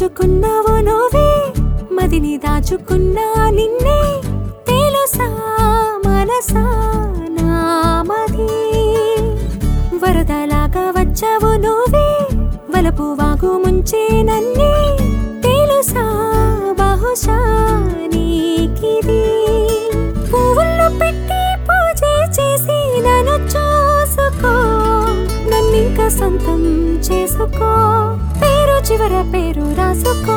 దోచుకున్నావు నువ్వే మదిని దాచుకున్నా నిన్నే తెలుసా మనసా నామది వరదలాగా వచ్చావు నువ్వే వలపు వాగు ముంచే నన్నే తెలుసా బహుశా నీకిది పువ్వుల్లో పెట్టి పూజ చేసి నన్ను చూసుకో నన్నింక సొంతం చేసుకో పేరు చివర పేరు రాసుకో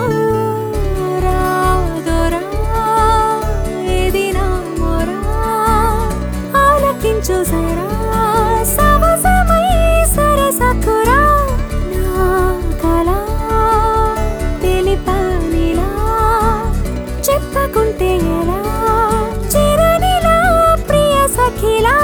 రాదోరా ఏది నా మొరా ఆలకించు జరా సవసమై సరసకురా నా కళ తెలిపనిలా చెప్పకుంటే ఎలా చిరనిలా ప్రియ సఖిలా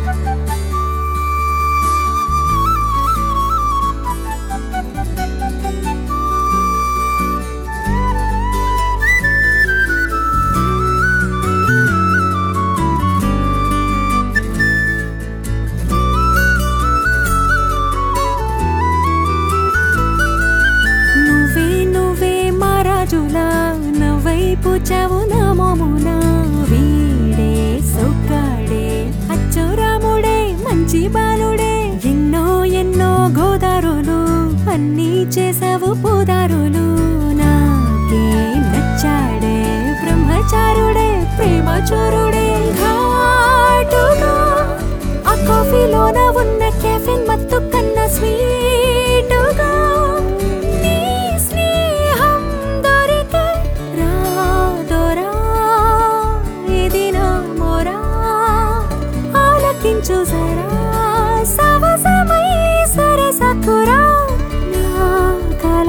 నువ్వే నువ్వే మా రాజులా నవ్వైపు చావు నా మోమున వీడే సొక్కాడే అచ్చురాముడే మంచి బాలుడే ఎన్నో ఎన్నో గోదారులు అన్నీ చేసావు పూదారులు నాకే నచ్చాడే బ్రహ్మచారుడే ప్రేమ చోరుడే ఘాటుగా ఆ కాఫీలోన ఉన్న కెఫిన్ మత్తు కన్నా స్వీటుగా నీ స్నేహం దొరికే రాదోరా ఇది నా మొరా ఆలకించు జరా సవసమై సరసకురా నా కళ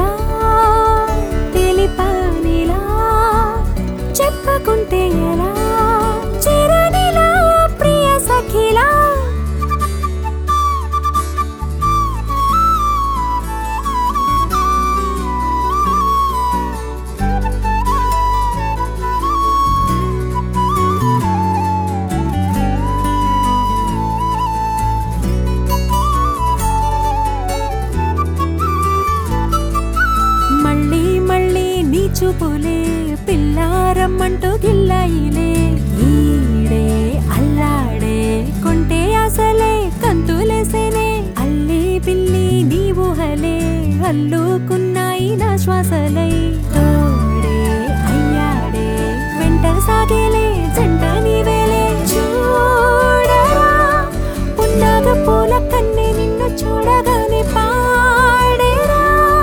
తెలిపనిలా చెప్పకుంటే ఎలా చిరనిలా ప్రియ సఖిలా మళ్ళీ మళ్ళీ నీ చూపులే పిల్లారమ్మంటూ గిల్లాయిలే ఈడే అల్లాడే కొంటే అసలే కంతులేసేనే అల్లి పిల్లి నీ ఊహలే అల్లుకున్నాయి నా శ్వాసలై తోడే అయ్యాడే వెంట సాగేలే జంట నీవేలే చూడరా పున్నాగ పూల కన్నే నిన్ను చూడగానే పాడేరా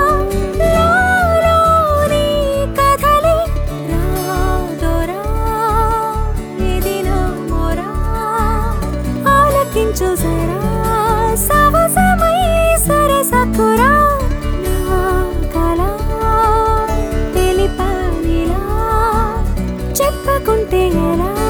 లోలోని కథలే రాదోరా ఇది నా మొరా ఆలకించు జరా సవసమై సరసకురా నా కళ తెలిపనిలా చెప్పకుంటే ఎలా